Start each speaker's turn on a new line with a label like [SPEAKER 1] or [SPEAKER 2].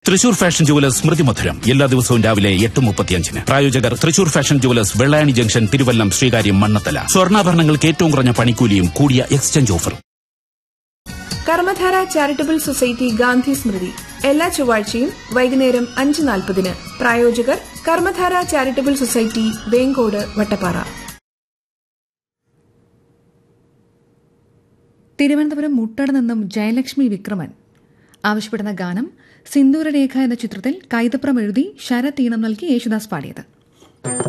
[SPEAKER 1] Thrissur fashion jewellers സ്മൃതി മധുരം എല്ലാ ദിവസവും രാവിലെ എട്ട് മുപ്പത്തിയഞ്ചിന് പ്രായോജകർ Thrissur fashion jewellers Vellayani junction Thiruvallam Sreekaryam Mannanthala സ്വർണ്ണാഭരണങ്ങൾക്ക് ഏറ്റവും കുറഞ്ഞ പണിക്കൂലിയും കൂടിയ എക്സ്ചേഞ്ച് ഓഫറും
[SPEAKER 2] കർമ്മധാര ചാരിറ്റബിൾ സൊസൈറ്റി ഗാന്ധി സ്മൃതി എല്ലാ ചൊവ്വാഴ്ചയും വൈകുന്നേരം അഞ്ച് നാൽപ്പതിന് പ്രായോജകർ കർമ്മധാര ചാരിറ്റബിൾ സൊസൈറ്റി വേങ്കോട് വട്ടപ്പാറ
[SPEAKER 3] തിരുവനന്തപുരം മുട്ടട നിന്നും ജയലക്ഷ്മി വിക്രമൻ ആവശ്യപ്പെടുന്ന ഗാനം സിന്ദൂരരേഖ എന്ന ചിത്രത്തിൽ കൈതപ്രം എഴുതി ശരത് ഈണം നൽകി യേശുദാസ് പാടിയത്